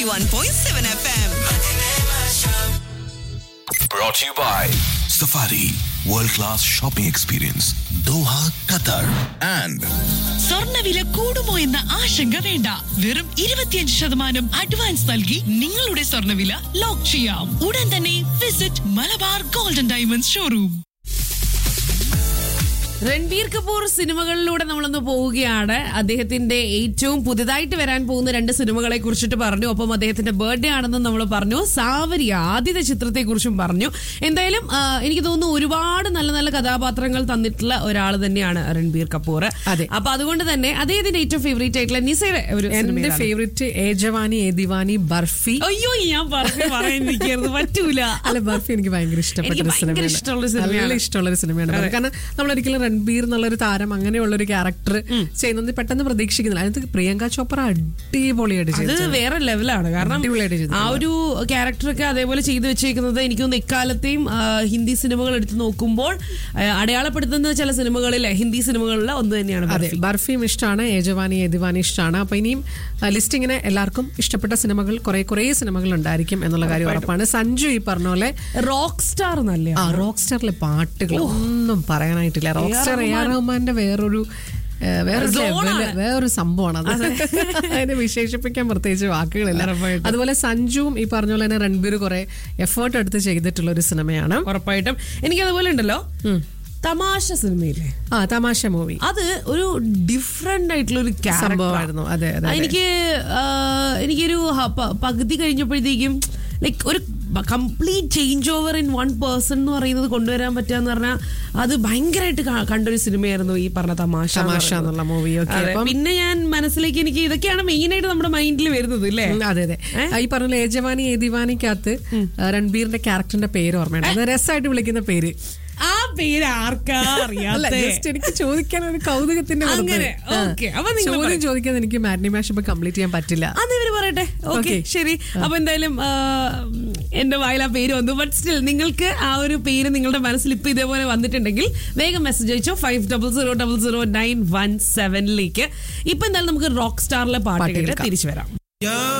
91.7 FM. Brought to you by Safari World Class Shopping Experience Doha, Qatar and സ്വർണ്ണവില കൂടുമോ എന്ന ആശങ്ക വേണ്ട വെറും ഇരുപത്തിയഞ്ച് ശതമാനം അഡ്വാൻസ് നൽകി നിങ്ങളുടെ സ്വർണ്ണവില ലോക്ക് ചെയ്യാം ഉടൻ തന്നെ visit Malabar golden diamonds showroom Ranbir Kapoor സിനിമകളിലൂടെ നമ്മളൊന്ന് പോവുകയാണ് അദ്ദേഹത്തിന്റെ ഏറ്റവും പുതുതായിട്ട് വരാൻ പോകുന്ന രണ്ട് സിനിമകളെ കുറിച്ചിട്ട് പറഞ്ഞു ഒപ്പം അദ്ദേഹത്തിന്റെ ബർത്ത്ഡേ ആണെന്ന് നമ്മൾ പറഞ്ഞു സാവരി ആദ്യത്തെ ചിത്രത്തെ കുറിച്ചും പറഞ്ഞു എന്തായാലും ആ, എനിക്ക് തോന്നുന്നു ഒരുപാട് നല്ല നല്ല കഥാപാത്രങ്ങൾ തന്നിട്ടുള്ള ഒരാൾ തന്നെയാണ് രൺബീർ കപൂർ അതെ. അപ്പൊ അതുകൊണ്ട് തന്നെ അദ്ദേഹത്തിന്റെ ഏറ്റവും ഫേവറേറ്റ് ആയിട്ടുള്ള നിസയുടെ ഒരു എന്റെ സിനിമയാണ്. ഫേവറേറ്റ് ഏജവാനി ഏ ദിവാനി ബർഫി അയ്യോ ഞാൻ പറഞ്ഞു പറയാനിരിക്കരുത് പറ്റൂല അല്ല ബർഫി എനിക്ക് ഭയങ്കര ഇഷ്ടപ്പെട്ട എനിക്ക് ഒരു ഭയങ്കര സിനിമയാണ് ഇഷ്ടമുള്ള സിനിമയാണ്. നല്ല ഇഷ്ടമുള്ള ഒരു സിനിമയാണ് ബർഫി. കാരണം നമ്മൾ ഒരിക്കലും രൺബീർ എന്നുള്ളൊരു താരം അങ്ങനെയുള്ള ഒരു ക്യാരക്ടർ ചെയ്യുന്നത് പെട്ടെന്ന് പ്രതീക്ഷിക്കുന്നില്ല അതിനകത്ത് പ്രിയങ്ക ചോപ്ര അടിപൊളിയായിട്ട് അത് ചെയ്തു വേറെ ലെവലാണ് കാരണം അടിപൊളിയായിട്ട് ചെയ്തിട്ടുണ്ട്. ആ ഒരു ക്യാരക്ടറൊക്കെ അതേപോലെ ചെയ്തു വെച്ചേക്കുന്നത് എനിക്ക് തോന്നുന്നു ഇക്കാലത്തെയും ആ, ഹിന്ദി സിനിമകൾ എടുത്ത് നോക്കുമ്പോൾ ആ, അടയാളപ്പെടുത്തുന്ന ചില സിനിമകളിൽ ഹിന്ദി സിനിമകളിലെ ഒന്ന് തന്നെയാണ് അതെ ബർഫി. ബർഫിയും ഇഷ്ടമാണ് ഏജവാനി ഏദിവാനി ഇഷ്ടമാണ് അപ്പൊ ഇനിയും ലിസ്റ്റ് ഇങ്ങനെ എല്ലാവർക്കും ഇഷ്ടപ്പെട്ട സിനിമകൾ കുറെ കുറെ സിനിമകൾ ഉണ്ടായിരിക്കും എന്നുള്ള കാര്യം ഉറപ്പാണ് സഞ്ജു ഈ പറഞ്ഞ പോലെ റോക്ക് സ്റ്റാർ നല്ല ആ റോക്ക് സ്റ്റാറിലെ പാട്ടുകൾ ഒന്നും പറയാനായിട്ടില്ല റോക്ക് സ്റ്റാർ എ ആർ റഹ്മാന്റെ വേറൊരു ഏഹ്, വേറൊരു സോണാണ്. level, വേറൊരു സംഭവമാണ് അത് അതിനെ വിശേഷിപ്പിക്കാൻ പ്രത്യേകിച്ച് വാക്കുകളില്ല ഉറപ്പായിട്ടും. അതുപോലെ സഞ്ജുവും ഈ പറഞ്ഞ പോലെ തന്നെ രൺബീർ കുറെ എഫേർട്ട് എടുത്ത് ചെയ്തിട്ടുള്ള ഒരു സിനിമയാണ് ഉറപ്പായിട്ടും എനിക്ക് അതുപോലെ ഉണ്ടല്ലോ തമാശ സിനിമയില്ലേ ആ തമാശ മൂവി അത് ഒരു ഡിഫറെന്റ് ആയിട്ടുള്ള ഒരു സംഭവമായിരുന്നു. അതെ, അതെ, അതെ. എനിക്ക് ആ, എനിക്കൊരു ഹ- പ- പകുതി കഴിഞ്ഞപ്പോഴത്തേക്കും ലൈക്ക് ഒരു complete change over in one person എന്ന് പറയുന്നത് കൊണ്ടുവരാൻ പറ്റുക എന്ന് പറഞ്ഞാൽ അത് ഭയങ്കരമായിട്ട് ക- കണ്ടൊരു സിനിമയായിരുന്നു ഈ പറഞ്ഞ തമാശ എന്ന് തമാശ പറയുന്നത്. എന്നുള്ള മൂവി ഒക്കെ അതെ. അപ്പം പിന്നെ ഞാൻ മനസ്സിലേക്ക് എനിക്ക് ഇതൊക്കെയാണ് മെയിൻ ആയിട്ട് നമ്മുടെ മൈൻഡിൽ വരുന്നത് അല്ലേ ഉം, അതെ അതെ ഈ പറഞ്ഞ ഏജവാനി ഏദിവാനിക്കകത്ത് രൺബീറിന്റെ ക്യാരക്ടറിന്റെ പേര് ഓർമ്മയുണ്ട് അത് രസമായിട്ട് വിളിക്കുന്ന പേര് ആ പേര് ആർക്കാ അല്ല അറിയാത്ത ജസ്റ്റ് എനിക്ക് ചോദിക്കാൻ ഒരു കൗതുകത്തിന്റെ പുറത്ത്. അങ്ങനെ, ആ. okay. അപ്പൊ നിങ്ങൾ ചോദ്യം പറയ്. ചോദിക്കാൻ എനിക്ക് മാറ്റിനി മാഷപ്പ് കംപ്ലീറ്റ് ചെയ്യാൻ പറ്റില്ല അത് ഇവര് പറയട്ടെ ഓക്കെ Okay. ശരി അപ്പൊ എന്തായാലും ആ, എന്റെ വായിൽ ആ പേര് വന്നു ബട്ട് സ്റ്റിൽ നിങ്ങൾക്ക് ആ ഒരു പേര് നിങ്ങളുടെ മനസ്സിൽ ഇപ്പൊ ഇതേപോലെ വന്നിട്ടുണ്ടെങ്കിൽ വേഗം മെസ്സേജ് അയച്ചോ five double zero double zero nine one സെവനിലേക്ക് ഇപ്പൊ എന്തായാലും നമുക്ക് റോക്ക് സ്റ്റാറിലെ പാട്ട് പാട്ട് കേട്ട് കേൾക്കാം. തിരിച്ചു വരാം